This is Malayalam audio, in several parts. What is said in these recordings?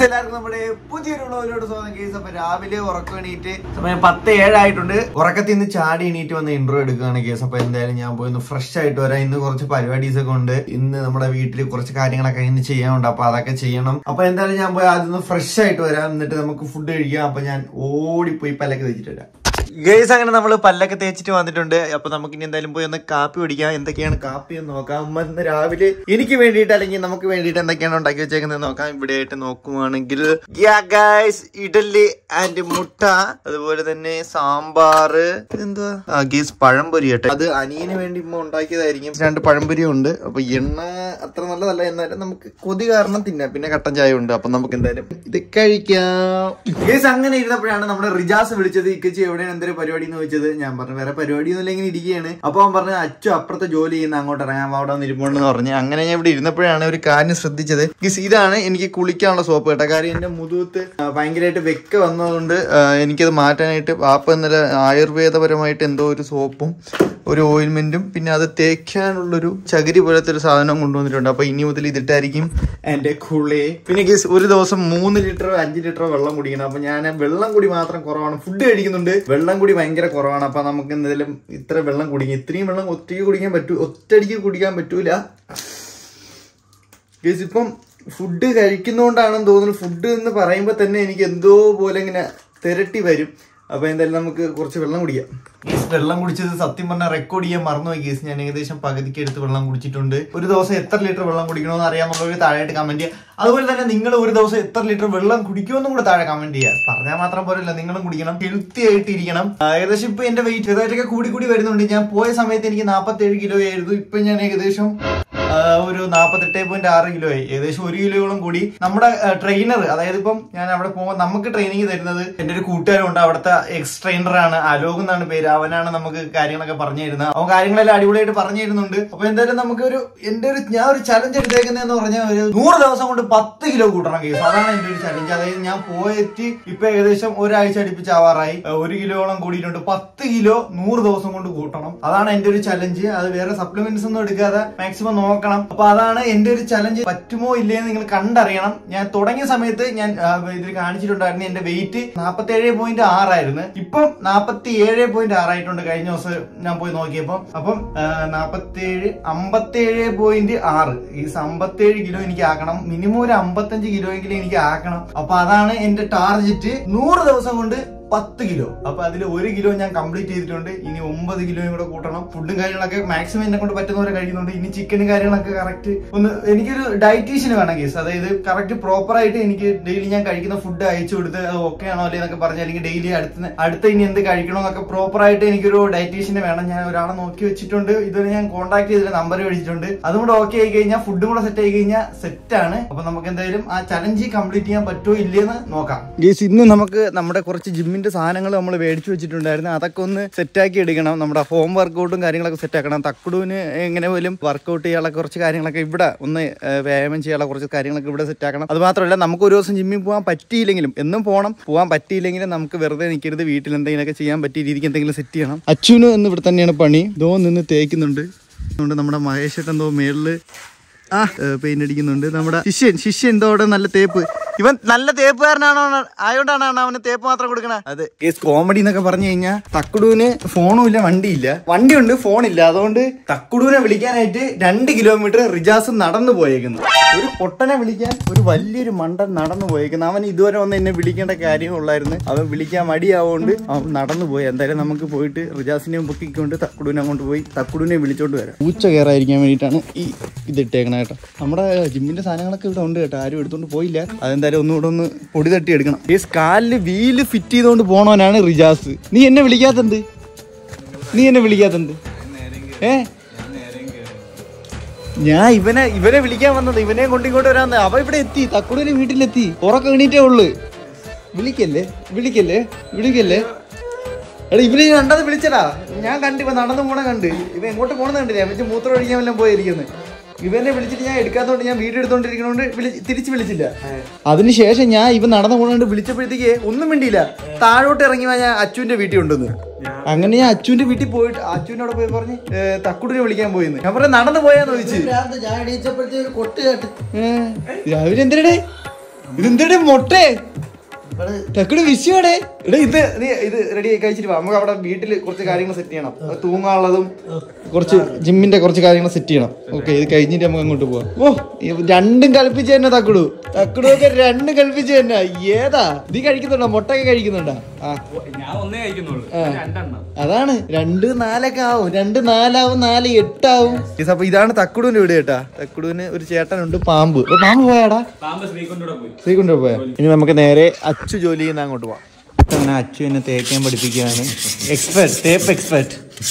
എല്ലാവർക്കും നമ്മുടെ പുതിയൊരു വ്ളോഗിലോട്ട് സ്വാഗതം കേസ് അപ്പൊ രാവിലെ ഉറക്കം എണീറ്റ് സമയം പത്ത് ഏഴായിട്ടുണ്ട് ഉറക്കത്തിൽ നിന്ന് ചാടി എണീറ്റ് വന്ന് ഇന്റർവ്യൂ എടുക്കുകയാണ് കേസ് അപ്പൊ എന്തായാലും ഞാൻ പോയി ഒന്ന് ഫ്രഷ് ആയിട്ട് വരാം ഇന്ന് കുറച്ച് പരിപാടീസ് ഒക്കെ ഉണ്ട് ഇന്ന് നമ്മുടെ വീട്ടിൽ കുറച്ച് കാര്യങ്ങളൊക്കെ ഇന്ന് ചെയ്യാനുണ്ട് അപ്പൊ അതൊക്കെ ചെയ്യണം അപ്പൊ എന്തായാലും ഞാൻ പോയി ആദ്യം ഒന്ന് ഫ്രഷ് ആയിട്ട് വരാം എന്നിട്ട് നമുക്ക് ഫുഡ് കഴിക്കാം അപ്പൊ ഞാൻ ഓടിപ്പോയി പല്ലൊക്കെ വെച്ചിട്ട് വരാം ഗേസ് അങ്ങനെ നമ്മൾ പല്ലൊക്കെ തേച്ചിട്ട് വന്നിട്ടുണ്ട് അപ്പൊ നമുക്ക് ഇനി എന്തായാലും പോയി ഒന്ന് കാപ്പി കുടിക്കാം എന്തൊക്കെയാണ് കാപ്പി എന്ന് നോക്കാം ഉമ്മ ഇന്ന് രാവിലെ എനിക്ക് വേണ്ടിയിട്ട് അല്ലെങ്കിൽ നമുക്ക് വേണ്ടിയിട്ട് എന്തൊക്കെയാണ് ഉണ്ടാക്കി വെച്ചേക്കുന്നത് നോക്കാം ഇവിടെ ആയിട്ട് നോക്കുവാണെങ്കിൽ ഗൈസ് ഇഡലി ആൻഡ് മുട്ട അതുപോലെ തന്നെ സാമ്പാറ് എന്താ ആ ഗേസ് പഴംപൊരി കേട്ടെ അത് അനിയന് വേണ്ടി ഉമ്മ ഉണ്ടാക്കിയതായിരിക്കും രണ്ട് പഴംപൊരി ഉണ്ട് അപ്പൊ എണ്ണ അത്ര നല്ലതല്ല എന്നാലും നമുക്ക് കൊതി കാരണം തിന്നാം പിന്നെ കട്ടൻ ചായ ഉണ്ട് അപ്പൊ നമുക്ക് എന്തായാലും ഇത് കഴിക്കാം ഗേസ് അങ്ങനെ ഇരുന്നപ്പോഴാണ് നമ്മുടെ റിജാസ് വിളിച്ചത് ഇക്കച്ചി എവിടെയാണ് എന്തൊരു പരിപാടി എന്ന് ചോദിച്ചത് ഞാൻ പറഞ്ഞു വേറെ പരിപാടി ഒന്നും ഇങ്ങനെ ഇരിക്കുകയാണ് അപ്പൊ അവൻ പറഞ്ഞു അച്ചു അപ്പുറത്തെ ജോലി ചെയ്യുന്ന അങ്ങോട്ട് ഇറങ്ങാൻ അവിടെ വന്ന് ഇരിപ്പുണ്ടെന്ന് പറഞ്ഞു അങ്ങനെ ഞാൻ ഇവിടെ ഇരുന്നപ്പോഴാണ് ഒരു കാര്യം ശ്രദ്ധിച്ചത് ഗീസ് ഇതാണ് എനിക്ക് കുളിക്കാനുള്ള സോപ്പ് കേട്ടോ കാര്യം എന്റെ മുതുകത്ത് ആ, ഭയങ്കരമായിട്ട് വെക്ക വന്നതുകൊണ്ട് ആ, എനിക്കത് മാറ്റാനായിട്ട് പാപ്പ ഇന്നലെ ആയുർവേദപരമായിട്ട് എന്തോ ഒരു സോപ്പും ഒരു ഓയിൽമെന്റും പിന്നെ അത് തേക്കാനുള്ളൊരു ചകിരി പോലത്തെ ഒരു സാധനം കൊണ്ടുവന്നിട്ടുണ്ട് അപ്പൊ ഇനി മുതൽ ഇതിട്ടായിരിക്കും എന്റെ കുളി പിന്നെ ഗീസ് ഒരു ദിവസം മൂന്ന് ലിറ്ററോ അഞ്ച് ലിറ്ററോ വെള്ളം കുടിക്കണം അപ്പൊ ഞാൻ വെള്ളം കുടി മാത്രം കുറവാണ് ഫുഡ് കഴിക്കുന്നുണ്ട് വെള്ളം കുടി ഭയങ്കര കുറവാണ് അപ്പൊ നമുക്ക് എന്തെങ്കിലും ഇത്ര വെള്ളം കുടിക്കും ഇത്രയും വെള്ളം ഒറ്റയ്ക്ക് കുടിക്കാൻ പറ്റൂ ഒറ്റയടിക്ക് കുടിക്കാൻ പറ്റൂല ഗീസ് ഇപ്പം ഫുഡ് കഴിക്കുന്നോണ്ടാണെന്ന് തോന്നുന്നു ഫുഡ് എന്ന് പറയുമ്പോൾ തന്നെ എനിക്ക് എന്തോ പോലെ ഇങ്ങനെ തിരട്ടി വരും അപ്പൊ എന്തായാലും നമുക്ക് കുറച്ച് വെള്ളം കുടിക്കാം ഗീസ് വെള്ളം കുടിച്ചത് സത്യം പറഞ്ഞാൽ റെക്കോർഡ് ചെയ്യാൻ മറന്നുപോയി ഗീസ് ഞാൻ ഏകദേശം പകുതിക്ക് എടുത്ത് വെള്ളം കുടിച്ചിട്ടുണ്ട് ഒരു ദിവസം എത്ര ലിറ്റർ വെള്ളം കുടിക്കണമെന്ന് അറിയാമെന്നുള്ളവർ താഴെയായിട്ട് കമന്റ് ചെയ്യുക അതുപോലെ തന്നെ നിങ്ങൾ ഒരു ദിവസം എത്ര ലിറ്റർ വെള്ളം കുടിക്കുമെന്നും കൂടെ താഴെ കമന്റ് ചെയ്യുക പറഞ്ഞാൽ മാത്രം പോരല്ല നിങ്ങളും കുടിക്കണം ഹെൽത്തി ആയിട്ട് ഇരിക്കണം ആ, ഏകദേശം ഇപ്പൊ എന്റെ വെയിറ്റ് ചെറുതായിട്ടൊക്കെ കൂടി കൂടി വരുന്നുണ്ട് ഞാൻ പോയ സമയത്ത് എനിക്ക് നാൽപ്പത്തി ഏഴ് കിലോ ആയിരുന്നു ഇപ്പൊ ഞാൻ ഏകദേശം ആ, ഒരു നാൽപ്പത്തെട്ട് പോയിന്റ് ആറ് കിലോ ആയി ഏകദേശം ഒരു കിലോയോളം കൂടി നമ്മുടെ ട്രെയിനർ അതായത് ഇപ്പം ഞാൻ അവിടെ പോകുമ്പോൾ നമുക്ക് ട്രെയിനിങ് തരുന്നത് എന്റെ ഒരു കൂട്ടുകാരുണ്ട് അവിടുത്തെ എക്സ് ട്രെയിനർ ആണ് അലോക് എന്നാണ് പേര് അവനാണ് നമുക്ക് കാര്യങ്ങളൊക്കെ പറഞ്ഞു തരുന്നത് അവൻ കാര്യങ്ങളെല്ലാം അടിപൊളിയായിട്ട് പറഞ്ഞു തരുന്നുണ്ട് അപ്പൊ എന്തായാലും നമുക്ക് ഒരു എന്റെ ഒരു ഞാൻ ഒരു ചലഞ്ച് എടുത്തേക്കുന്നതെന്ന് പറഞ്ഞാൽ ഒരു നൂറ് ദിവസം കൊണ്ട് പത്ത് കിലോ കൂട്ടണം കേസ് അതാണ് എന്റെ ഒരു ചലഞ്ച് അതായത് ഞാൻ പോയിട്ട് ഇപ്പൊ ഏകദേശം ഒരാഴ്ച അടുപ്പിച്ച് ആവാറായി ആ, ഒരു കിലോളം കൂടിയിട്ടുണ്ട് പത്ത് കിലോ നൂറ് ദിവസം കൊണ്ട് കൂട്ടണം അതാണ് എന്റെ ഒരു ചലഞ്ച് അത് വേറെ സപ്ലിമെന്റ്സ് ഒന്നും എടുക്കാതെ മാക്സിമം നോക്കണം അപ്പൊ അതാണ് എന്റെ ഒരു ചലഞ്ച് പറ്റുമോ ഇല്ലയെന്ന് നിങ്ങൾ കണ്ടറിയണം ഞാൻ തുടങ്ങിയ സമയത്ത് ഞാൻ ആ, ഇതിൽ കാണിച്ചിട്ടുണ്ടായിരുന്നു എന്റെ വെയിറ്റ് നാൽപ്പത്തി ഏഴ് പോയിന്റ് ആറായിരുന്നു ഇപ്പം നാൽപ്പത്തി ഏഴ് പോയിന്റ് ആറായിട്ടുണ്ട് കഴിഞ്ഞ ദിവസം ഞാൻ പോയി നോക്കിയപ്പം അപ്പം നാൽപ്പത്തി ഏഴ് അമ്പത്തി ഏഴ് പോയിന്റ് ആറ് ഈ അമ്പത്തേഴ് കിലോ എനിക്ക് ആക്കണം മിനിമം ഒരു അമ്പത്തഞ്ച് കിലോ എങ്കിലും എനിക്ക് ആക്കണം അപ്പൊ അതാണ് എന്റെ ടാർഗറ്റ് നൂറ് ദിവസം കൊണ്ട് പത്ത് കിലോ അപ്പൊ അതിൽ ഒരു കിലോ ഞാൻ കംപ്ലീറ്റ് ചെയ്തിട്ടുണ്ട് ഇനി ഒമ്പത് കിലോയും കൂടെ കൂട്ടണം ഫുഡും കാര്യങ്ങളൊക്കെ മാക്സിമം എന്നെ കൊണ്ട് പറ്റുന്നവരെ കഴിക്കുന്നുണ്ട് ഇനി ചിക്കനും കാര്യങ്ങളൊക്കെ കറക്റ്റ് ഒന്ന് എനിക്കൊരു ഡയറ്റീഷ്യന് വേണം കേസ് അതായത് കറക്റ്റ് പ്രോപ്പർ ആയിട്ട് എനിക്ക് ഡെയിലി ഞാൻ കഴിക്കുന്ന ഫുഡ് അയച്ചു കൊടുത്ത് അത് ഓക്കെ ആണോ അല്ലേ എന്നൊക്കെ പറഞ്ഞ് അല്ലെങ്കിൽ ഡെയിലി അടുത്ത അടുത്ത ഇനി എന്ത് കഴിക്കണോ എന്നൊക്കെ പ്രോപ്പർ ആയിട്ട് എനിക്കൊരു ഡയറ്റീഷ്യനെ വേണം ഞാൻ ഒരാളെ നോക്കി വെച്ചിട്ടുണ്ട് ഇതുവരെ ഞാൻ കോൺടാക്ട് ചെയ്തിട്ട് നമ്പർ മേടിച്ചിട്ടുണ്ട് അതും കൂടെ ഓക്കെ ആയി കഴിഞ്ഞാൽ ഫുഡും കൂടെ സെറ്റ് ആയി കഴിഞ്ഞാൽ സെറ്റ് ആണ് അപ്പൊ നമുക്ക് എന്തായാലും ആ ചലഞ്ച് കംപ്ലീറ്റ് ചെയ്യാൻ പറ്റുമോ ഇല്ലേന്ന് നോക്കാം ഗേസ് ഇന്ന് നമുക്ക് നമ്മുടെ കുറച്ച് ജിമ്മിന്റെ സാധനങ്ങൾ നമ്മൾ മേടിച്ചു വെച്ചിട്ടുണ്ടായിരുന്നു അതൊക്കെ ഒന്ന് സെറ്റാക്കി എടുക്കണം നമ്മുടെ ഹോം വർക്കൗട്ടും കാര്യങ്ങളൊക്കെ സെറ്റ് ആക്കണം തക്കുടുവിന് എങ്ങനെ പോലും വർക്കൗട്ട് ചെയ്യാനുള്ള കുറച്ച് കാര്യങ്ങളൊക്കെ ഇവിടെ ഒന്ന് ഏഹ്, വ്യായാമം ചെയ്യാനുള്ള കുറച്ച് കാര്യങ്ങളൊക്കെ ഇവിടെ സെറ്റ് ആക്കണം അത് മാത്രമല്ല നമുക്ക് ഒരു ദിവസം ജിമ്മിൽ പോകാൻ പറ്റിയില്ലെങ്കിലും എന്നും പോകണം പോകാൻ പറ്റിയില്ലെങ്കിലും നമുക്ക് വെറുതെ നിൽക്കരുത് വീട്ടിൽ എന്തെങ്കിലുമൊക്കെ ചെയ്യാൻ പറ്റിയ രീതിക്ക് എന്തെങ്കിലും സെറ്റ് ചെയ്യണം അച്ഛനും എന്ന് ഇവിടെ തന്നെയാണ് പണി ദോ നിന്ന് തേക്കുന്നുണ്ട് അതുകൊണ്ട് നമ്മുടെ മഹേഷ് ഏട്ടൻ എന്തോ മേളില് ആ പെയിന്റ് അടിക്കുന്നുണ്ട് നമ്മുടെ ശിഷ്യൻ ശിഷ്യൻ എന്തോ അവിടെ നല്ല തേപ്പ് ഇവൻ നല്ല തേപ്പുകാരനാണോ ആയോണ്ടാണ് അവന് തേപ്പ് മാത്രം കൊടുക്കണേ അതെ കേസ് കോമഡി എന്നൊക്കെ പറഞ്ഞു കഴിഞ്ഞാൽ തക്കുടുവിന് ഫോണും ഇല്ല വണ്ടിയില്ല വണ്ടിയുണ്ട് ഫോണില്ല അതുകൊണ്ട് തക്കുടുവിനെ വിളിക്കാനായിട്ട് രണ്ട് കിലോമീറ്റർ റിജാസ് നടന്നു പോയേക്കുന്നു ഒരു പൊട്ടനെ വിളിക്കാൻ ഒരു വലിയൊരു മണ്ടൻ നടന്നു പോയേക്കുന്നു അവൻ ഇതുവരെ വന്ന് എന്നെ വിളിക്കേണ്ട കാര്യമുള്ളായിരുന്നു അവൻ വിളിക്കാൻ മടിയാവുകൊണ്ട് അവൻ നടന്നു പോയി എന്തായാലും നമുക്ക് പോയിട്ട് റിജാസിനെയും പൊക്കിക്കൊണ്ട് തക്കുടുവിനെ അങ്ങോട്ട് പോയി തക്കുടുവിനെ വിളിച്ചോണ്ട് വരാം പൂച്ച കയറാതിരിക്കാൻ വേണ്ടിയിട്ടാണ് ഈ ഇതിട്ടേക്കണ കേട്ടോ നമ്മുടെ ജിമ്മിന്റെ സാധനങ്ങളൊക്കെ ഇവിടെ ഉണ്ട് കേട്ടോ ആരും എടുത്തോണ്ട് പോയില്ല അതെന്തായാലും ഒന്നുകൂടെ ഒന്ന് പൊടി തട്ടി എടുക്കണം ഈ കാലില് വീല് ഫിറ്റ് ചെയ്തുകൊണ്ട് പോണവനാണ് റിജാസ് നീ എന്നെ വിളിക്കാത്തത് നീ എന്നെ വിളിക്കാത്തത് ഏ ഞാൻ ഇവനെ ഇവനെ വിളിക്കാൻ വന്നത് ഇവനെ കൊണ്ട് ഇങ്ങോട്ട് വരാന്ന് അവ ഇവിടെ എത്തി തക്കുടിന് വീട്ടിലെത്തി ഉറക്കം എണീറ്റേ ഉള്ളു വിളിക്കല്ലേ വിളിക്കല്ലേ വിളിക്കല്ലേ എടാ ഇവനെ ഞാൻ കണ്ടത് വിളിച്ചടാ ഞാൻ കണ്ട് ഇവ നടന്നു പോണ കണ്ട് ഇവ എങ്ങോട്ട് പോണെന്ന് കണ്ടില്ല വെച്ച് മൂത്രം ഒഴിക്കാൻ വല്ലതും പോയിരിക്കുന്നത് ഇവനെ വിളിച്ചിട്ട് ഞാൻ എടുക്കാത്തോണ്ട് ഞാൻ വീഡിയോ എടുത്തോണ്ടിരിക്കണോണ്ട് വിളി തിരിച്ച് വിളിച്ചില്ല അതിനുശേഷം ഞാൻ ഇവൻ നടന്നു പോണോണ്ട് വിളിച്ചപ്പോഴത്തേക്ക് ഒന്നും മിണ്ടിയില്ല താഴോട്ട് ഇറങ്ങി വാ ഞാൻ അച്ചുവിന്റെ വീട്ടിൽ ഉണ്ടെന്ന് അങ്ങനെ ഞാൻ അച്ചുവിന്റെ വീട്ടിൽ പോയിട്ട് അച്ചുവിന്റെ അവിടെ പോയി പറഞ്ഞ് ഏ, തക്കുടിനെ വിളിക്കാൻ പോയിന്ന് ഞാൻ പറഞ്ഞ നടന്നു പോയാന്ന് ചോദിച്ചു ഞാൻ എണീച്ചപ്പോഴത്തെ ഒരു കൊട്ട് കേട്ട് ഏ, രാവിലെ എന്തിനടേ ഇതെന്താ മൊട്ടേ ടക്കുടെ വിഷയോടെ എടാ ഇത് നീ ഇത് റെഡി ആയി കഴിച്ചിട്ട് വാ നമുക്ക് അവിടെ വീട്ടിൽ കുറച്ച് കാര്യങ്ങൾ സെറ്റ് ചെയ്യണം അത് തൂങ്ങാനുള്ളതും കുറച്ച് ജിമ്മിന്റെ കുറച്ച് കാര്യങ്ങൾ സെറ്റ് ചെയ്യണം ഓക്കെ ഇത് കഴിഞ്ഞിട്ട് നമുക്ക് അങ്ങോട്ട് പോവാം ഓ ഇത് രണ്ടും കൽപ്പിച്ച് തന്നെ തക്കുടു തക്കുടു ഒക്കെ രണ്ടും കൽപ്പിച്ച് തന്നെ ഏതാ നീ കഴിക്കുന്നുണ്ടോ മുട്ടയൊക്കെ കഴിക്കുന്നുണ്ടോ ആ ഞാൻ ഒന്നേ കഴിക്കുന്നുള്ളൂ ആ. രണ്ടെണ്ണം അതാണ് രണ്ട് നാലൊക്കെ ആവും രണ്ട് നാലാവും നാല് എട്ടാവും അപ്പൊ ഇതാണ് തക്കുടുവിന്റെ വീട് കേട്ടാ തക്കുടുവിന് ഒരു ചേട്ടനുണ്ട് പാമ്പ് ഏ, പാമ്പ് പോയാടാ പാമ്പ് ശ്രീകൊണ്ടൂടെ പോയി ശ്രീകുണ്ട് പോയാ ഇനി നമുക്ക് നേരെ അച്ചു ജോലി ചെയ്യുന്ന അങ്ങോട്ട് പോവാം അങ്ങനെ അച്ചു എന്നെ തേക്കാൻ പഠിപ്പിക്കുകയാണ് എക്സ്പെർട്ട് തേപ്പ് എക്സ്പെർട്ട്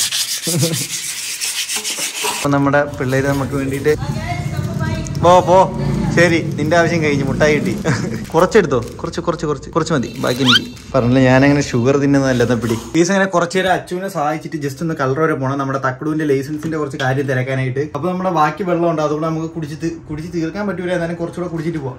അപ്പൊ നമ്മുടെ പിള്ളേര് നമുക്ക് വേണ്ടിയിട്ട് പോ പോ ശരി നിന്റെ ആവശ്യം കഴിഞ്ഞു മുട്ടായി കിട്ടി കുറച്ചെടുത്തോ കുറച്ച് കുറച്ച് കുറച്ച് കുറച്ച് മതി ബാക്കി എനിക്ക് പറഞ്ഞില്ല ഞാനങ്ങനെ ഷുഗർ തിന്നുന്നതല്ല പിടി പ്ലീസ് അങ്ങനെ കുറച്ച് നേരം അച്ചുവിനെ സഹായിച്ചിട്ട് ജസ്റ്റ് ഒന്ന് കളർ വരെ പോകണം നമ്മുടെ തക്കടുവിന്റെ ലൈസൻസിന്റെ കുറച്ച് കാര്യം തിരക്കാനായിട്ട് അപ്പൊ നമ്മുടെ ബാക്കി വെള്ളം ഉണ്ട് അതുകൊണ്ട് നമുക്ക് കുടിച്ച് തി- കുടിച്ച് തീർക്കാൻ പറ്റൂല എന്നാലും കുറച്ചുകൂടെ കുടിച്ചിട്ട് പോവാം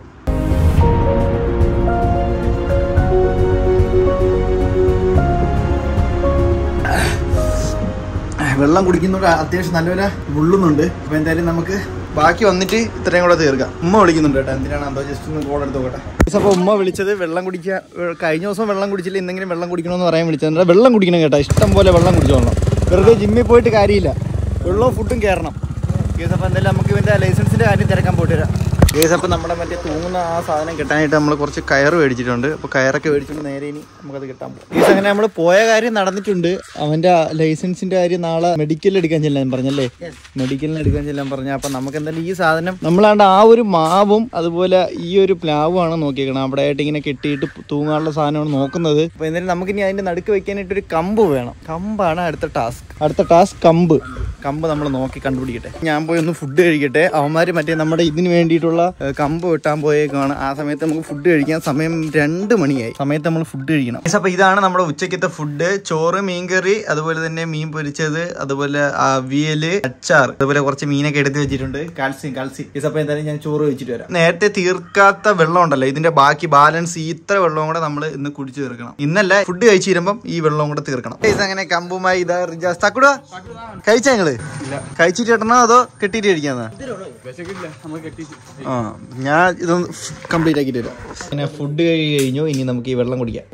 വെള്ളം കുടിക്കുന്നതുകൊണ്ട് അത്യാവശ്യം നല്ലപോലെ മുള്ളുന്നുണ്ട് അപ്പൊ എന്തായാലും നമുക്ക് ബാക്കി വന്നിട്ട് ഇത്രയും കൂടെ തീർക്കാം ഉമ്മ വിളിക്കുന്നുണ്ട് കേട്ടോ എന്തിനാണ് എന്തോ ജസ്റ്റ് ഒന്ന് കോൾ എടുത്ത് നോക്കട്ടെ അപ്പൊ ഉമ്മ വിളിച്ചത് വെള്ളം കുടിക്കുക കഴിഞ്ഞ ദിവസം വെള്ളം കുടിച്ചില്ല എന്തെങ്കിലും വെള്ളം കുടിക്കണമെന്ന് പറയാൻ വിളിച്ചത് വെള്ളം കുടിക്കണം കേട്ടോ ഇഷ്ടം പോലെ വെള്ളം കുടിച്ചോളണം വെറുതെ ജിമ്മിൽ പോയിട്ട് കാര്യമില്ല വെള്ളവും ഫുഡും കയറണം കേസ് അപ്പോൾ എന്തായാലും നമുക്ക് ഇവൻ്റെ ലൈസൻസിൻ്റെ കാര്യം തിരക്കാൻ പോയിട്ട് വരാം കേസ് അപ്പോൾ നമ്മുടെ മറ്റേ തൂങ്ങുന്ന ആ സാധനം കിട്ടാനായിട്ട് നമ്മൾ കുറച്ച് കയറ് മേടിച്ചിട്ടുണ്ട് അപ്പോൾ കയറൊക്കെ മേടിച്ചിട്ട് നേരെ ഇനി നമുക്കത് കിട്ടാൻ പോകും കേസ് അങ്ങനെ നമ്മൾ പോയ കാര്യം നടന്നിട്ടുണ്ട് അവൻ്റെ ലൈസൻസിൻ്റെ കാര്യം നാളെ മെഡിക്കലിൽ എടുക്കാൻ ചെല്ലാൻ പറഞ്ഞല്ലേ മെഡിക്കലിന് എടുക്കാൻ ചെല്ലാൻ പറഞ്ഞ അപ്പം നമുക്ക് എന്തായാലും ഈ സാധനം നമ്മളാണ്ട് ആ ഒരു മാവും അതുപോലെ ഈ ഒരു പ്ലാവുമാണ് നോക്കിയേക്കണം അവിടെ ആയിട്ട് ഇങ്ങനെ കെട്ടിയിട്ട് തൂങ്ങാനുള്ള സാധനമാണ് നോക്കുന്നത് അപ്പോൾ എന്തായാലും നമുക്കിനി അതിൻ്റെ നടുക്ക് വെക്കാനായിട്ട് ഒരു കമ്പ് വേണം കമ്പാണ് അടുത്ത ടാസ്ക് അടുത്ത ടാസ്ക് കമ്പ് കമ്പ് നമ്മൾ നോക്കി കണ്ടുപിടിക്കട്ടെ ഞാൻ പോയി ഒന്ന് ഫുഡ് കഴിക്കട്ടെ അവന്മാര് മറ്റേ നമ്മുടെ ഇതിന് വേണ്ടിയിട്ടുള്ള ഏഹ്, കമ്പ് വെട്ടാൻ പോയേക്കാണ് ആ സമയത്ത് നമുക്ക് ഫുഡ് കഴിക്കാൻ സമയം രണ്ട് മണിയായി സമയത്ത് നമ്മൾ ഫുഡ് കഴിക്കണം അപ്പൊ ഇതാണ് നമ്മുടെ ഉച്ചക്കത്തെ ഫുഡ് ചോറ് മീൻകറി അതുപോലെ തന്നെ മീൻ പൊരിച്ചത് അതുപോലെ അവിയല് അച്ചാർ അതുപോലെ കുറച്ച് മീനൊക്കെ എടുത്ത് വെച്ചിട്ടുണ്ട് കാൽസ്യം കാൽസ്യം ഈ അപ്പൊ എന്തായാലും ഞാൻ ചോറ് വെച്ചിട്ട് വരാം നേരത്തെ തീർക്കാത്ത വെള്ളം ഉണ്ടല്ലോ ഇതിന്റെ ബാക്കി ബാലൻസ് ഈ ഇത്ര വെള്ളവും കൂടെ നമ്മൾ ഇന്ന് കുടിച്ചു തീർക്കണം ഇന്നല്ല ഫുഡ് കഴിച്ചു തീരുമ്പം ഈ വെള്ളവും കൂടെ തീർക്കണം ഇത് അങ്ങനെ കമ്പുമായി ഇതാ റിജാസ് തക്കുട കഴിച്ചാ നിങ്ങള് കഴിച്ചിട്ട് ഇടണോ അതോ കെട്ടിട്ട് കഴിക്കാന്നാ വിശക്കില്ല നമ്മൾ കെട്ടിച്ച് ആ ഞാൻ ഇതൊന്ന് കംപ്ലീറ്റ് ആക്കിയിട്ട് വരാം പിന്നെ ഫുഡ് കഴി കഴിഞ്ഞു ഇനി നമുക്ക് ഈ വെള്ളം കുടിക്കാം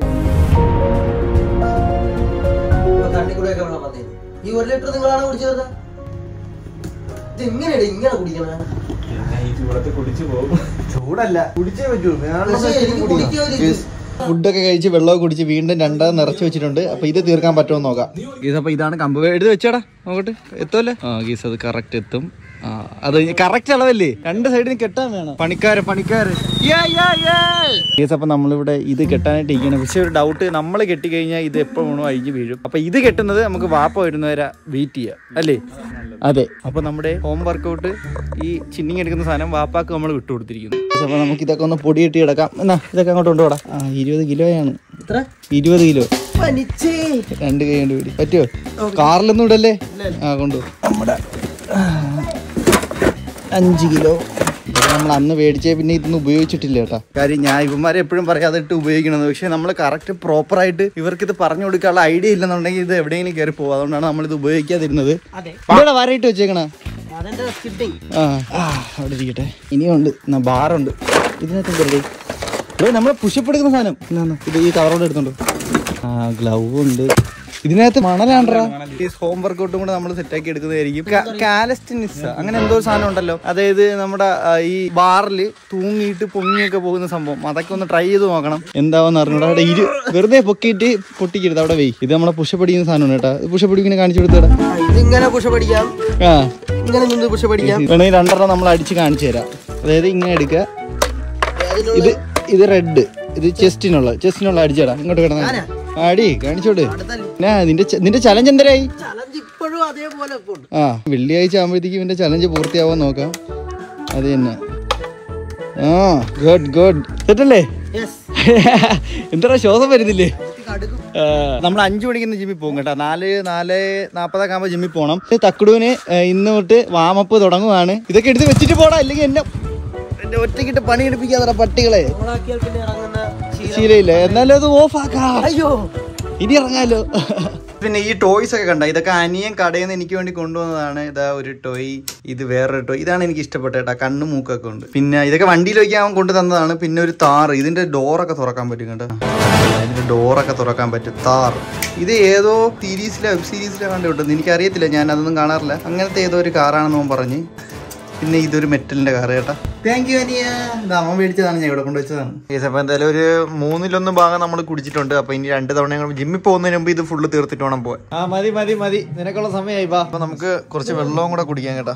തട്ടിക്കൂടെയൊക്കെ വെള്ളം വന്നേ ഈ ഒരു ലിറ്റർ നിങ്ങളാണ് കുടിച്ചത് ഇത് എങ്ങനെയാണ് ഇങ്ങനെ കുടിക്കണേ ഈ ചൂടത്ത് കുടിച്ചു പോകും ചൂടല്ല കുടിച്ചേ പറ്റൂ പക്ഷേ എനിക്ക് കുടിക്കാൻ ഒരു ഇത്. ഫുഡൊക്കെ കഴിച്ച് വെള്ളമൊക്കെ കുടിച്ച് വീണ്ടും രണ്ടാമത് നിറച്ച് വെച്ചിട്ടുണ്ട് അപ്പൊ ഇത് തീർക്കാൻ പറ്റുമോ നോക്കാം ഗീസ് അപ്പൊ ഇതാണ് കമ്പ് എടുത്ത് വെച്ചാടാ നോക്കട്ടെ എത്തുമല്ലേ ആ ഗീസ് അത് കറക്റ്റ് എത്തും ആ അത് കറക്റ്റ് അളവല്ലേ രണ്ട് സൈഡിന് കെട്ടാൻ വേണം പണിക്കാര് പണിക്കാര് ഗീസ് അപ്പൊ നമ്മളിവിടെ ഇത് കെട്ടാനായിട്ട് ഇരിക്കണം പക്ഷെ ഒരു ഡൗട്ട് നമ്മൾ കെട്ടിക്കഴിഞ്ഞാൽ ഇത് എപ്പോൾ വേണോ അഴിഞ്ഞ് വീഴും അപ്പൊ ഇത് കെട്ടുന്നത് നമുക്ക് വാപ്പ വരുന്നവരെ വെയിറ്റ് ചെയ്യാം അല്ലേ അതെ അപ്പൊ നമ്മുടെ ഹോം വർക്കൗട്ട് ഈ ചിന്നിങ് എടുക്കുന്ന സാധനം വാപ്പാക്ക് നമ്മൾ വിട്ടുകൊടുത്തിരിക്കുന്നു അപ്പൊ നമുക്ക് ഇതൊക്കെ ഒന്ന് പൊടി കെട്ടി കിടക്കാം എന്നാ ഇതൊക്കെ അങ്ങോട്ട് കൊണ്ടുപോടാ ആ ഇരുപത് കിലോയാണ് എത്ര ഇരുപത് കിലോ പനിച്ചേ രണ്ട് കൈ കൊണ്ട് പിടി പറ്റുമോ കാറിലൊന്നും ഇടല്ലേ ആ കൊണ്ടുപോ നമ്മുടെ ആ, അഞ്ച് കിലോ ഇത് നമ്മൾ അന്ന് മേടിച്ചേ പിന്നെ ഇതൊന്നും ഉപയോഗിച്ചിട്ടില്ല കേട്ടോ കാര്യം ഞാൻ ഇവന്മാരെ എപ്പോഴും പറയാതെ ഇട്ട് ഉപയോഗിക്കണമെന്ന് പക്ഷേ നമ്മൾ കറക്റ്റ് പ്രോപ്പറായിട്ട് ഇവർക്ക് ഇത് പറഞ്ഞു കൊടുക്കാനുള്ള ഐഡിയ ഇല്ലെന്നുണ്ടെങ്കിൽ ഇത് എവിടെയെങ്കിലും കയറി പോകും അതുകൊണ്ടാണ് നമ്മളിത് ഉപയോഗിക്കാതിരുന്നത് അതെ ഇവിടെ വരയിട്ട് വെച്ചേക്കണ അതെന്റെ സ്കിപ്പിംഗ് ആ ആ, അവിടെ ഇരിക്കട്ടെ ഇനിയുണ്ട് എന്നാ ബാറുണ്ട് ഇതിനകത്ത് കയറി ഇവിടെ നമ്മൾ പുഷപ്പ് എടുക്കുന്ന സാധനം എന്നാന്ന് ഇത് ഈ കവറോടെ എടുത്തോണ്ട് ആ ഗ്ലൗ ഉണ്ട് ഇതിനകത്ത് മണലാണ്ടാ ഈ ഹോം വർക്കൗട്ടും കൂടെ നമ്മൾ സെറ്റാക്കി എടുക്കുന്നതായിരിക്കും കാലസ്റ്റിനിസ് അങ്ങനെ എന്തോ ഒരു സാധനം ഉണ്ടല്ലോ അതായത് നമ്മുടെ ആ, ഈ ബാറിൽ തൂങ്ങിയിട്ട് പൊങ്ങിയൊക്കെ പോകുന്ന സംഭവം അതൊക്കെ ഒന്ന് ട്രൈ ചെയ്ത് നോക്കണം എന്താവെന്ന് അറിഞ്ഞൂടാ അവിടെ ഇരു വെറുതെ പൊക്കിയിട്ട് പൊട്ടിക്കരുത് അവിടെ വെയ് ഇത് നമ്മളെ പുഷപ്പ് അടിക്കുന്ന സാധനമാണ് കേട്ടോ പുഷപ്പ് ഇങ്ങനെ കാണിച്ചു കൊടുത്തേടാ ഇതിങ്ങനെ പുഷ പഠിക്കാം ആ ഇങ്ങനെ നിന്ന് പുഷ പഠിക്കാം വേണമെങ്കിൽ രണ്ടെണ്ണം നമ്മൾ അടിച്ച് കാണിച്ചു തരാം അതായത് ഇങ്ങനെ എടുക്കുക ഇത് ഇത് റെഡ് ഇത് ചെസ്റ്റിനുള്ള ചെസ്റ്റിനുള്ള അടിച്ചടാ ഇങ്ങോട്ട് കിടന്ന അടി കാണിച്ചോട് എന്നാ നിന്റെ ച- നിന്റെ ചലഞ്ച് എന്തരായി ചലഞ്ച് ഇപ്പോഴും അതേപോലെ ഉണ്ട് ആ വെള്ളിയാഴ്ച ആകുമ്പോഴത്തേക്കും ഇവന്റെ ചലഞ്ച് പൂർത്തിയാവാൻ നോക്കാം അത് തന്നെ ആ ഗുഡ് ഗുഡ് സെറ്റല്ലേ യെസ് എന്താ ശ്വാസം വരുന്നില്ലേ കടുക്കും നമ്മൾ അഞ്ചു മണിക്ക് ജിമ്മിൽ പോകും കേട്ടോ നാല് നാല് നാപ്പതൊക്കെ ആകുമ്പോൾ ജിമ്മിൽ പോകണം തക്കുടുവിന് ഇന്ന് തൊട്ട് വാമപ്പ് തുടങ്ങുവാണ് ഇതൊക്കെ എടുത്ത് വെച്ചിട്ട് പോടാ അല്ലെങ്കിൽ എന്നെ എന്നെ ഒറ്റയ്ക്കിട്ട് പണി എടുപ്പിക്കാതെ പട്ടികളെ നമ്മളാക്കിയാൽ പിന്നെ ഇറങ്ങുന്ന ശീലം ശീലയില്ല എന്നാലും അത് ഓഫ് ആക്കാം അയ്യോ ഇനി ഇറങ്ങാലോ പിന്നെ ഈ ടോയ്സ് ഒക്കെ കണ്ട ഇതൊക്കെ അനിയൻ കടയിൽ നിന്ന് എനിക്ക് വേണ്ടി കൊണ്ടുവന്നതാണ് ഇതാ ഒരു ടോയ് ഇത് വേറൊരു ടോയ് ഇതാണ് എനിക്ക് ഇഷ്ടപ്പെട്ട കേട്ടോ കണ്ണും മൂക്കൊക്കെ ഉണ്ട് പിന്നെ ഇതൊക്കെ വണ്ടിയിൽ വയ്ക്കാൻ അവൻ കൊണ്ടു തന്നതാണ് പിന്നെ ഒരു താറ് ഇതിന്റെ ഡോറൊക്കെ തുറക്കാൻ പറ്റും കേട്ടോ ഇതിന്റെ ഡോറൊക്കെ തുറക്കാൻ പറ്റും താർ ഇത് ഏതോ സീരീസിലെ വെബ് സീരീസിലെ കണ്ടു കിട്ടുന്നത് എനിക്കറിയത്തില്ല ഞാൻ അതൊന്നും കാണാറില്ല അങ്ങനത്തെ ഏതോ ഒരു കാറാണെന്ന് അവൻ പറഞ്ഞ് പിന്നെ ഇതൊരു മെറ്റലിന്റെ കാർ കേട്ടാ താങ്ക് യു അനിയ ഇത് അമ്മ മേടിച്ചതാണ് ഞാൻ ഇവിടെ കൊണ്ടുവച്ചതാണ് Yes, അപ്പൊ എന്തായാലും ഒരു മൂന്നിലൊന്ന് ഭാഗം നമ്മൾ കുടിച്ചിട്ടുണ്ട് അപ്പൊ ഇനി രണ്ട് തവണ ഞങ്ങൾ ജിമ്മിൽ പോകുന്നതിന് മുമ്പ് ഇത് ഫുള്ള് തീർത്തിട്ട് വേണം പോവാൻ ആ മതി മതി മതി നിനക്കുള്ള സമയമായി ബാ അപ്പൊ നമുക്ക് കുറച്ച് വെള്ളവും കൂടെ കുടിക്കാം കേട്ടാ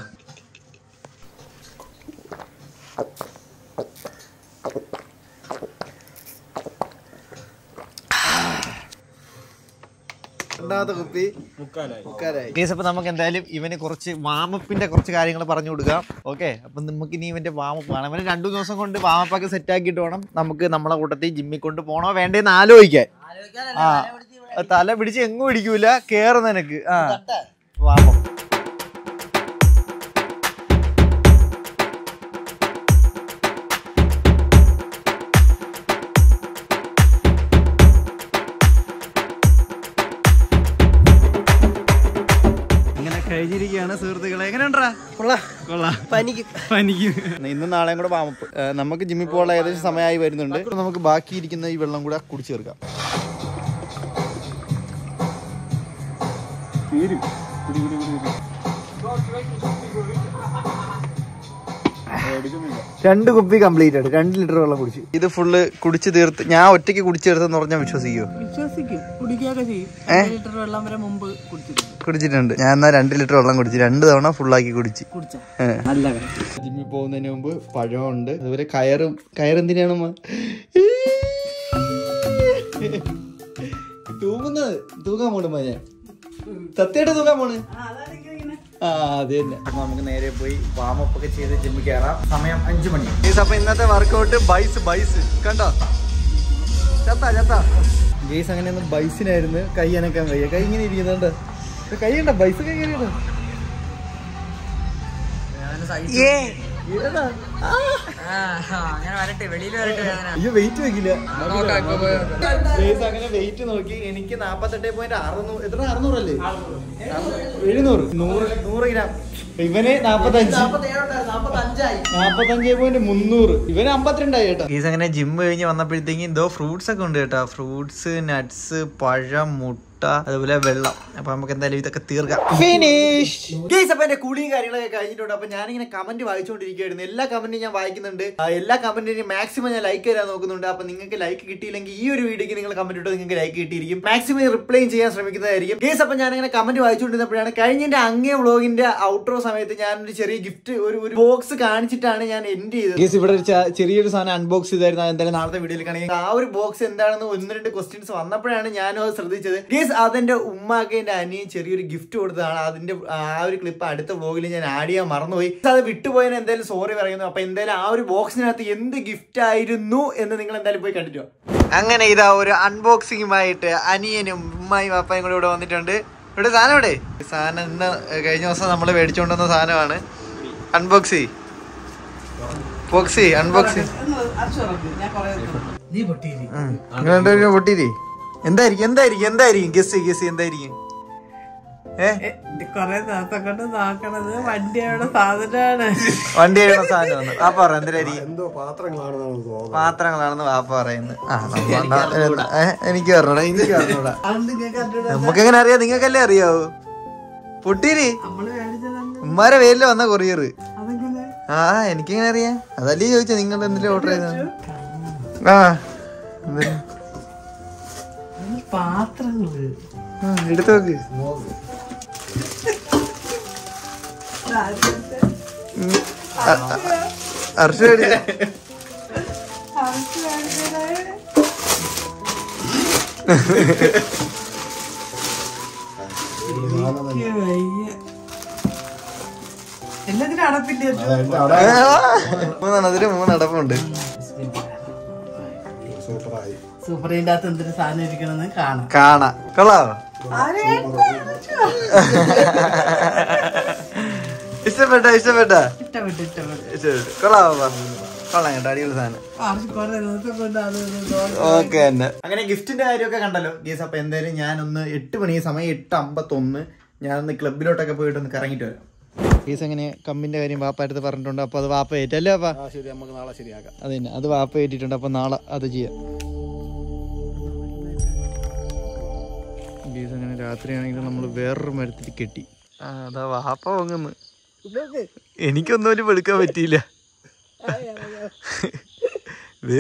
രണ്ടാമത്തെ കുപ്പി മുക്കാലായി കേസ് അപ്പൊ നമുക്ക് എന്തായാലും ഇവന് കുറച്ച് വാമപ്പിന്റെ കുറച്ച് കാര്യങ്ങൾ പറഞ്ഞു കൊടുക്കാം ഓക്കെ അപ്പൊ നമുക്ക് ഇനി ഇവന്റെ വാമപ്പ് വേണം ഇവന് രണ്ടു ദിവസം കൊണ്ട് വാമപ്പൊക്കെ സെറ്റ് ആക്കിയിട്ട് വേണം നമുക്ക് നമ്മളെ കൂട്ടത്തിൽ ജിമ്മിൽ കൊണ്ട് പോണോ വേണ്ടേന്ന് ആലോചിക്കാൻ ആ തല പിടിച്ച് എങ്ങും പിടിക്കൂല കേറുന്ന നിനക്ക് ആ വാമം ഇങ്ങനെ കഴിഞ്ഞിരിക്കുകയാണ് സുഹൃത്തുക്കളെ എങ്ങനെയുണ്ടാ കൊള്ളാം പനിക്കും പനിക്ക് ഇന്നും നാളെയും കൂടെ വാമപ്പ് ഏ, നമുക്ക് ജിമ്മിൽ പോകാനുള്ള ഏകദേശം സമയമായി വരുന്നുണ്ട് ഇപ്പൊ നമുക്ക് ബാക്കി ഇരിക്കുന്ന ഈ വെള്ളം കൂടെ കുടിച്ചു തീർക്കാം തീരും കുടി കുടി കുടി കുടി എടുക്കുന്നില്ല രണ്ട് കുപ്പി കംപ്ലീറ്റ് ആയിട്ട് രണ്ട് ലിറ്റർ വെള്ളം കുടിച്ചു ഇത് ഫുള്ള് കുടിച്ചു തീർത്ത് ഞാൻ ഒറ്റയ്ക്ക് കുടിച്ചു തീർത്തെന്ന് പറഞ്ഞാൽ വിശ്വസിക്കുമോ വിശ്വസിക്കും കുടിക്കുകയൊക്കെ ചെയ്യും ഏ? ഒരു ലിറ്റർ വെള്ളം വരെ മുമ്പ് കുടിച്ചിട്ടുണ്ട് കുടിച്ചിട്ടുണ്ട് ഞാൻ എന്നാ രണ്ട് ലിറ്റർ വെള്ളം കുടിച്ചു രണ്ട് തവണ ഫുള്ളാക്കി കുടിച്ച് കുടിച്ച ഏ. നല്ല കാര്യം ജിമ്മിൽ പോകുന്നതിന് മുമ്പ് പഴമുണ്ട് അതുപോലെ കയറും കയറെന്തിനാണ് അമ്മ? തൂങ്ങുന്നത് തൂങ്ങാൻ പോണു ഞാൻ സത്യമായിട്ട് തൂങ്ങാൻ പോണ് ആ അത് തന്നെ അപ്പൊ നമുക്ക് നേരെ പോയി വാമപ്പ് ഒക്കെ ചെയ്ത് ജിമ്മിൽ കയറാം സമയം അഞ്ചു മണി അപ്പൊ ഇന്നത്തെ വർക്കൗട്ട് ബൈസ് ബൈസ് കണ്ടോ ചത്താ ചത്താ ഗേസ് അങ്ങനെ ഒന്ന് ബൈസിനായിരുന്നു കൈ അനക്കാൻ വയ്യ കൈ ഇങ്ങനെ ഇരിക്കുന്നുണ്ട് കൈ ഉണ്ടോ ബൈസ് കൈ ഇങ്ങനെ അങ്ങനെ വരട്ടെ വെളിയിൽ വരട്ടെ അയ്യോ വെയിറ്റ് വെക്കില്ല Guys, അങ്ങനെ വെയിറ്റ് നോക്കി എനിക്ക് നാപ്പത്തെട്ട് പോയിന്റ് അറുന്നൂറ് എത്ര അറുന്നൂറല്ലേ എഴുന്നൂറ് നൂറ് നൂറ് ഗ്രാം ഇവന് നാപ്പത്തഞ്ച് നാപ്പത്തഞ്ചായി നാപ്പത്തഞ്ച് പോയിന്റ് മുന്നൂറ് ഇവന് അമ്പത്തിരണ്ടായി കേട്ടോ ഗീസ് അങ്ങനെ ജിം കഴിഞ്ഞ് വന്നപ്പോഴത്തേക്കും എന്തോ ഫ്രൂട്ട്സ് ഒക്കെ ഉണ്ട് കേട്ടോ ഫ്രൂട്ട്സ് നട്ട്സ് പഴം മുട്ട അതുപോലെ വെള്ളം അപ്പൊ നമുക്ക് എന്തായാലും ഇതൊക്കെ തീർക്കാം ഫിനിഷ് ഗീസ് അപ്പൊ എന്റെ കുളിയും കാര്യങ്ങളൊക്കെ കഴിഞ്ഞിട്ടുണ്ട് അപ്പൊ ഞാനിങ്ങനെ കമന്റ് വായിച്ചുകൊണ്ടിരിക്കുകയായിരുന്നു എല്ലാ കമന്റും ഞാൻ വായിക്കുന്നുണ്ട് ആ, എല്ലാ കമന്റിനും മാക്സിമം ഞാൻ ലൈക്ക് തരാൻ നോക്കുന്നുണ്ട് അപ്പൊ നിങ്ങൾക്ക് ലൈക്ക് കിട്ടിയില്ലെങ്കിൽ ഈ ഒരു വീഡിയോക്ക് നിങ്ങൾ കമന്റ് ഇട്ടോ നിങ്ങൾക്ക് ലൈക്ക് കിട്ടിയിരിക്കും മാക്സിമം റിപ്ലൈ ചെയ്യാൻ ശ്രമിക്കുന്നതായിരിക്കും ഗീസ് അപ്പൊ ഞാനിങ്ങനെ കമന്റ് വായിച്ചുകൊണ്ടിരുന്നപ്പോഴാണ് കഴിഞ്ഞ അങ്ങേ വ്ളോഗിന്റെ ഔട്ട്രോ സമയത്ത് ഞാൻ ഒരു ചെറിയ ഗിഫ്റ്റ് ഒരു ഒരു ബോക്സ് കാണിച്ചിട്ടാണ് ഞാൻ എൻഡ് ചെയ്തത് ഗീസ് ഇവിടെ ഒരു ചെ- ചെറിയൊരു സാധനം അൺബോക്സ് ചെയ്തായിരുന്നു അത് എന്തായാലും നാളത്തെ വീഡിയോയിൽ കാണിക്കും ആ ഒരു ബോക്സ് എന്താണെന്ന് ഒന്ന് രണ്ട് ക്വസ്റ്റ്യൻസ് വന്നപ്പോഴാണ് ഞാനും അത് ശ്രദ്ധിച്ചത് ഗീസ് അതെന്റെ ഉമ്മാക്ക് എന്റെ അനിയൻ ചെറിയൊരു ഗിഫ്റ്റ് കൊടുത്തതാണ് അതിന്റെ ആ ഒരു ക്ലിപ്പ് അടുത്ത വ്ളോഗിൽ ഞാൻ ആഡ് ചെയ്യാൻ മറന്നുപോയി അത് വിട്ടുപോയതിന് എന്തായാലും സോറി പറയുന്നു അപ്പൊ എന്തായാലും ആ ഒരു ബോക്സിനകത്ത് എന്ത് ഗിഫ്റ്റ് ആയിരുന്നു എന്ന് നിങ്ങൾ എന്തായാലും പോയി കണ്ടിട്ടോ അങ്ങനെ ഇതാ ഒരു അൺബോക്സിംഗുമായിട്ട് അനിയനും ഉമ്മായും അപ്പയും കൂടെ ഇവിടെ വന്നിട്ടുണ്ട് ഇവിടെ സാധനം ഇവിടെ ഈ സാധനം ഇന്ന് കഴിഞ്ഞ ദിവസം നമ്മൾ മേടിച്ചുകൊണ്ടുവന്ന സാധനമാണ് അൺബോക്സി ബോക്സി അൺബോക്സി ഞാൻ കൊറേ നീ പൊട്ടിയിരി നിങ്ങൾ പൊട്ടിയില്ലേ എന്തായിരിക്കും എന്തായിരിക്കും എന്തായിരിക്കും ഗസ് ഗസ് എന്തായിരിക്കും ഏ കൊറേ ദിവസം കൊണ്ട് നോക്കണത് വണ്ടിയുടെ സാധനമാണ് വണ്ടി കഴിയുന്ന സാധനം ആ പറ എന്തിനായിരിക്കും പാത്രങ്ങളാണെന്ന് വാപ്പ പറയുന്നത് ആ നമ്മ- ന- ഏ, എനിക്ക് പറഞ്ഞോടാ എനിക്ക് പറഞ്ഞോടാ അത് നിങ്ങൾക്ക് കണ്ടിട്ട് നമുക്ക് എങ്ങനെ അറിയാം നിങ്ങൾക്കല്ലേ അറിയാവൂ പൊട്ടീര് നമ്മള് മേടിച്ചതാണ് ഉമ്മാരെ പേരില് വന്ന കൊറിയർ അതെങ്ങനെ ആ എനിക്കെങ്ങനെ അറിയാം അതല്ലേ ചോദിച്ചത് നിങ്ങൾ എന്തിനാ ഓർഡർ ചെയ്തത് ആ എന്തിന്? അത് പാത്രങ്ങള് ആ, എടുത്ത് നോക്ക് ഉം. അ- അ- അർഷ മേടിച്ച എനിക്ക് വയ്യ. എല്ലാത്തിനും അടപ്പില്ലേ മൂന്നെണ്ണം അതിന് മൂന്നടപ്പുണ്ട് സൂപ്പറിന്റെ അകത്ത് എന്തൊരു സാധനം ഇരിക്കണമെന്ന് കാണാം കാണാ കൊള്ളാവോ ഇഷ്ടപ്പെട്ട ഇഷ്ടപ്പെട്ട ഇഷ്ടപ്പെട്ടു ഇഷ്ടപ്പെട്ടു ഇഷ്ടപ്പെട്ടു കൊള്ളാവോ കൊള്ളാം കേട്ടോ അടിപൊളി സാധനം ആർക്കും കുറെ ദിവസം കൊണ്ട് അത് ഇത് ഇത് ഓക്കെ തന്നെ അങ്ങനെ ഗിഫ്റ്റിന്റെ കാര്യമൊക്കെ കണ്ടല്ലോ ഗീസ് അപ്പൊ എന്തായാലും ഞാനൊന്ന് എട്ട് മണി സമയം എട്ട് അമ്പത്തൊന്ന് ഞാനൊന്ന് ക്ലബിലോട്ടൊക്കെ പോയിട്ട് ഒന്ന് കറങ്ങിട്ട് വരാം ഗീസ് അങ്ങനെ കമ്പിന്റെ കാര്യം വാപ്പ അടുത്ത് പറഞ്ഞിട്ടുണ്ട് അപ്പൊ അത് വാപ്പ ഏറ്റല്ലേ വാപ്പ ആ ശരി നമുക്ക് നാളെ ശരിയാക്കാം അത് തന്നെ അത് വാപ്പ ഏറ്റിട്ടുണ്ട് അപ്പൊ നാളെ അത് ചെയ്യാം ഗീസ് അങ്ങനെ രാത്രിയാണെങ്കിൽ നമ്മൾ വേറൊരു മരത്തിൽ കെട്ടി ആ അതാ വാപ്പ പൊങ്ങുന്നു എനിക്കൊന്നും ഒരു വെളുക്കാൻ പറ്റിയില്ല ദേ.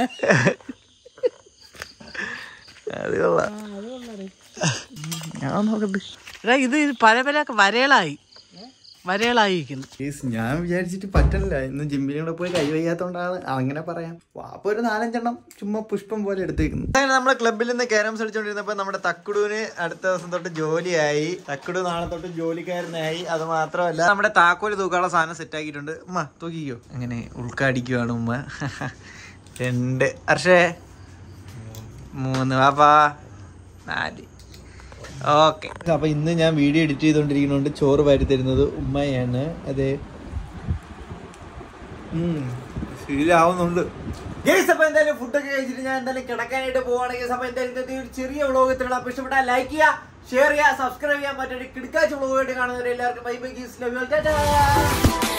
അത് കൊള്ളാം ഞാൻ നോക്കട്ടെ എടാ, ഇത് പല പല വരകളായി വരകളായി ഇരിക്കുന്നു ഗീസ് ഞാൻ വിചാരിച്ചിട്ട് പറ്റില്ല ഇന്ന് ജിമ്മിലും കൂടെ പോയി കൈ വയ്യാത്തോണ്ടാണ് അങ്ങനെ പറയാം വാപ്പ ഒരു നാലഞ്ചെണ്ണം ചുമ്മാ പുഷ്പം പോലെ എടുത്തേക്കുന്നു അങ്ങനെ നമ്മുടെ ക്ലബിൽ നിന്ന് ക്യാരംസ് കളിച്ചോണ്ടിരുന്നപ്പോ നമ്മുടെ തക്കുടുവിന് അടുത്ത ദിവസം തൊട്ട് ജോലിയായി തക്കുടു നാളെ തൊട്ട് ജോലിക്കാരനായി അത് മാത്രമല്ല നമ്മുടെ താക്കോല് തൂക്കാനുള്ള സാധനം സെറ്റ് ആക്കിയിട്ടുണ്ട് ഉമ്മ തൂക്കിക്കോ അങ്ങനെ ഉൾക്കാടിക്കുവാണ് ഉമ്മ രണ്ട് വർഷേ മൂന്ന് പാപ്പാ നാല് ഓക്കെ അപ്പൊ ഇന്ന് ഞാൻ വീഡിയോ എഡിറ്റ് ചെയ്തുകൊണ്ടിരിക്കുന്നതുകൊണ്ട് ചോറ് വാരി തരുന്നത് ഉമ്മയാണ് അതെ ശീലാവുന്നുണ്ട് ഗേസ് അപ്പൊ എന്തായാലും ഫുഡൊക്കെ കഴിച്ചിട്ട് ഞാൻ എന്തായാലും കിടക്കാനായിട്ട് പോവാണ് ഗേസ് അപ്പൊ എന്തായാലും ഇന്നത്തെ ഒരു ചെറിയ വ്ളോഗ് ഇത്രയുള്ള അപ്പൊ ഇഷ്ടപ്പെട്ടാൽ ലൈക്ക് ചെയ്യുക ഷെയർ ചെയ്യുക സബ്സ്ക്രൈബ് ചെയ്യാൻ പറ്റും കിടക്കാച്ച വ്ളോഗായിട്ട് കാണുന്നവരെ എല്ലാവർക്കും bye bye guys love U